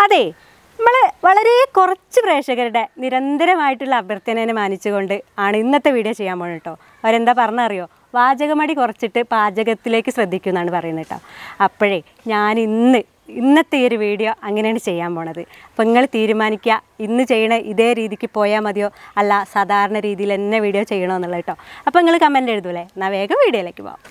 അതെ നമ്മൾ വളരെ കുറച്ച് പ്രേക്ഷകരുടെ നിരന്തരമായിട്ടുള്ള അഭ്യർത്ഥനയെ മാനിച്ചുകൊണ്ട് ആണ് ഇന്നത്തെ വീഡിയോ ചെയ്യാൻ പോകുന്നത് കേട്ടോ അവരെന്താ പറഞ്ഞറിയോ വാചകമടി കുറച്ചിട്ട് പാചകത്തിലേക്ക് ശ്രദ്ധിക്കുമെന്നാണ് പറയുന്നത് കേട്ടോ അപ്പോഴേ ഞാൻ ഇന്ന് ഇന്നത്തെ ഈ ഒരു വീഡിയോ അങ്ങനെയാണ് ചെയ്യാൻ പോണത് അപ്പോൾ നിങ്ങൾ തീരുമാനിക്കുക ഇന്ന് ചെയ്യണ ഇതേ രീതിക്ക് പോയാൽ മതിയോ അല്ല സാധാരണ രീതിയിൽ തന്നെ വീഡിയോ ചെയ്യണോ എന്നുള്ളത് കേട്ടോ അപ്പോൾ നിങ്ങൾ കമൻറ്റ് എഴുതൂലേ എന്നാൽ വേഗം വീഡിയോയിലേക്ക് പോകാം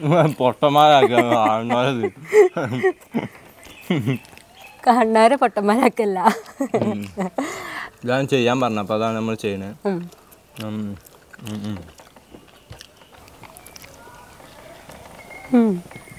പൊട്ടന്മാരാക്കാൻ ആൾമാരത് കണ്ണാരെ പൊട്ടന്മാരാക്കല്ല ഇതാണ് ചെയ്യാൻ പറഞ്ഞ അപ്പോൾ അതാണ് നമ്മൾ ചെയ്യണത് ഉം. ഉം. ഉം, ഉം. ഉം.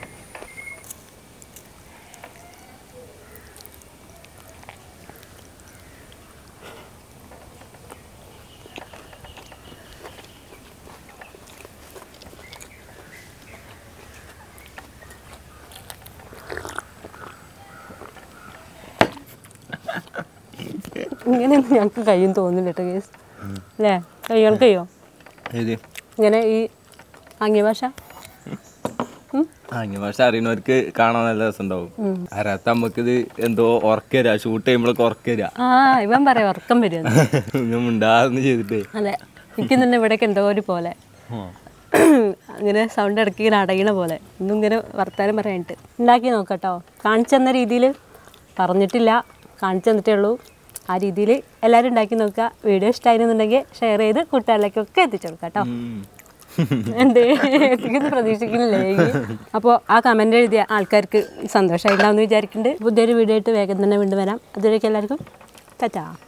ഇങ്ങനെയൊന്നും ഞങ്ങൾക്ക് കഴിയും തോന്നില്ല കേട്ടോ കേസ് അല്ലേ കഴിയാൻ കഴിയോ ഏത് ഇങ്ങനെ ഈ ആംഗ്യ ഭാഷ അങ്ങനെ പക്ഷെ അറിയുന്നവർക്ക് കാണാൻ നല്ല രസമുണ്ടാവും അറിയാത്ത നമുക്കിത് എന്തോ ഉറക്കരാ ഷൂട്ട് ചെയ്യുമ്പോഴൊക്കെ ഉറക്കരാ ആ ഇവൻ പറയാം ഉറക്കം വരുമെന്ന് ഞാൻ മിണ്ടാന്ന് ചെയ്തിട്ടേ അതെ എനിക്ക് തന്നെ ഇവിടേക്ക് എന്തോ ഒരു പോലെ അങ്ങനെ സൗണ്ട് ഇടയ്ക്ക് ഇങ്ങനെ അടയണ പോലെ ഒന്നും ഇങ്ങനെ വർത്താനം പറയാനിട്ട് ഉണ്ടാക്കി നോക്കട്ടോ കാണിച്ചു തന്ന രീതിയിൽ പറഞ്ഞിട്ടില്ല കാണിച്ചു തന്നിട്ടേ ഉള്ളൂ ആ രീതിയിൽ എല്ലാവരും ഉണ്ടാക്കി നോക്കുക വീഡിയോ ഇഷ്ടമായിരുന്നുണ്ടെങ്കിൽ ഷെയർ ചെയ്ത് കൂട്ടുകാരിലേക്കൊക്കെ എത്തിച്ചു കൊടുക്കാം കേട്ടോ എന്തേ എത്തിക്കുന്നു പ്രതീക്ഷിക്കുന്നില്ലേ അപ്പോൾ ആ കമൻ്റ് എഴുതിയ ആൾക്കാർക്ക് സന്തോഷമായിട്ടുണ്ടാവും എന്ന് വിചാരിക്കുന്നുണ്ട് പുതിയൊരു വീഡിയോ ആയിട്ട് വേഗം തന്നെ വീണ്ടും വരാം അതുവരേക്കും എല്ലാവർക്കും ടാറ്റാ